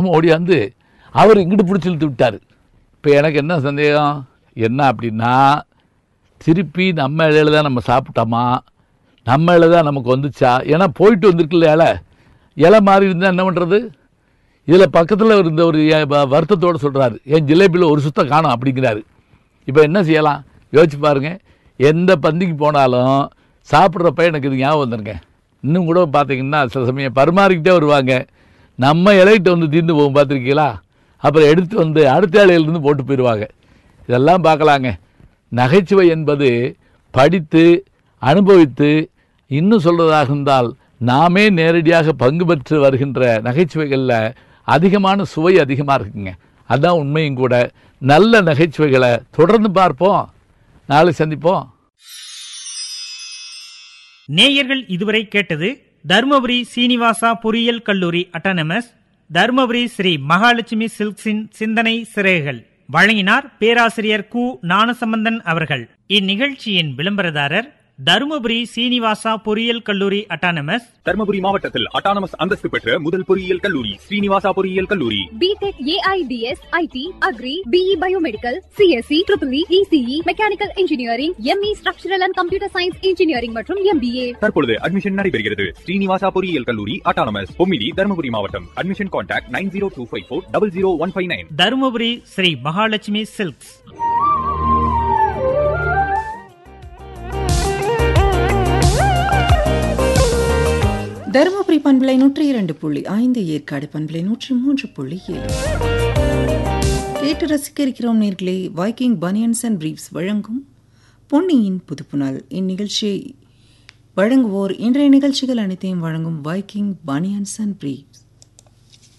பக்கம் ஓடியாந்து அவர் இங்கிட்டு பிடிச்சி இழுத்து விட்டார் இப்போ எனக்கு என்ன சந்தேகம் என்ன அப்படின்னா திருப்பி நம்ம இலையில தான் நம்ம சாப்பிட்டோமா நம்ம இலை தான் நமக்கு வந்துச்சா ஏன்னா போயிட்டு வந்திருக்குல்ல இலை இலை மாறி இருந்தால் என்ன பண்ணுறது இதில் பக்கத்தில் இருந்த ஒரு எ- வ- வருத்தத்தோடு சொல்கிறாரு என் ஜிலேபியில் ஒரு சுத்தம் காணும் அப்படிங்கிறாரு இப்போ என்ன செய்யலாம் யோசிச்சு பாருங்க எந்த பந்திக்கு போனாலும் சாப்பிட்றப்ப எனக்கு இது ஞாபகம் வந்துருங்க இன்னும் கூட பார்த்தீங்கன்னா சில சமயம் பரிமாறிக்கிட்டே வருவாங்க நம்ம இலையிட்ட வந்து தீர்ந்து போகும் பார்த்துருக்கீங்களா அப்புறம் எடுத்து வந்து அடுத்த இலையிலேருந்து போட்டு போயிடுவாங்க இதெல்லாம் பார்க்கலாங்க நகைச்சுவை என்பது படித்து அனுபவித்து இன்னும் சொல்றதாக இருந்தால் நாமே நேரடியாக பங்கு பெற்று வருகின்ற நகைச்சுவைகளில் அதிகமான சுவை அதிகமாக இருக்குங்க அதான் உண்மையும் கூட நல்ல நகைச்சுவைகளை தொடர்ந்து பார்ப்போம் நாளை சந்திப்போம் நேயர்கள் இதுவரை கேட்டது தருமபுரி சீனிவாசா பொறியியல் கல்லூரி அட்டானமஸ் தருமபுரி ஸ்ரீ மகாலட்சுமி சில்க்ஸின் சிந்தனை சிறைகள் வழங்கினார் பேராசிரியர் கு ஞானசம்பந்தன் அவர்கள் இந்நிகழ்ச்சியின் விளம்பரதாரர் தருமபுரி சீனிவாசா பொறியியல் கல்லூரி அட்டானமஸ் தர்மபுரி மாவட்டத்தில் அட்டானமஸ் அந்தஸ்து பெற்ற முதல் பொறியியல் கல்லூரி ஸ்ரீனிவாசா பொறியியல் கல்லூரி B Tech AIDS IT agri BE biomedical CSC triple ECE mechanical engineering ME structural and computer science engineering மற்றும் எம்பிஏ தற்பொழுது அட்மிஷன் நடைபெறுகிறது ஸ்ரீனிவாசா பொறியியல் கல்லூரி அட்டானமஸ் பொம்மிடி தர்மபுரி மாவட்டம் admission contact nine zero two five four double zero one five nine Dharmapuri Sri Mahalakshmi silks Dharmapuri பண்பலை நூற்றி இரண்டு புள்ளி ஐந்து ஏற்காடு பண்பலை நூற்றி மூன்று புள்ளி ஏழு கேட்டு ரசிக்க இருக்கிறோம் நேர்களே வைக்கிங் பனியன்ஸ் அண்ட் பிரீப்ஸ் வழங்கும் பொன்னியின் புதுப்புநாள் இந்நிகழ்ச்சியை வழங்குவோர் இன்றைய நிகழ்ச்சிகள் அனைத்தையும் வழங்கும் வைக்கிங் பனியன்ஸ் அண்ட் பிரீப்ஸ்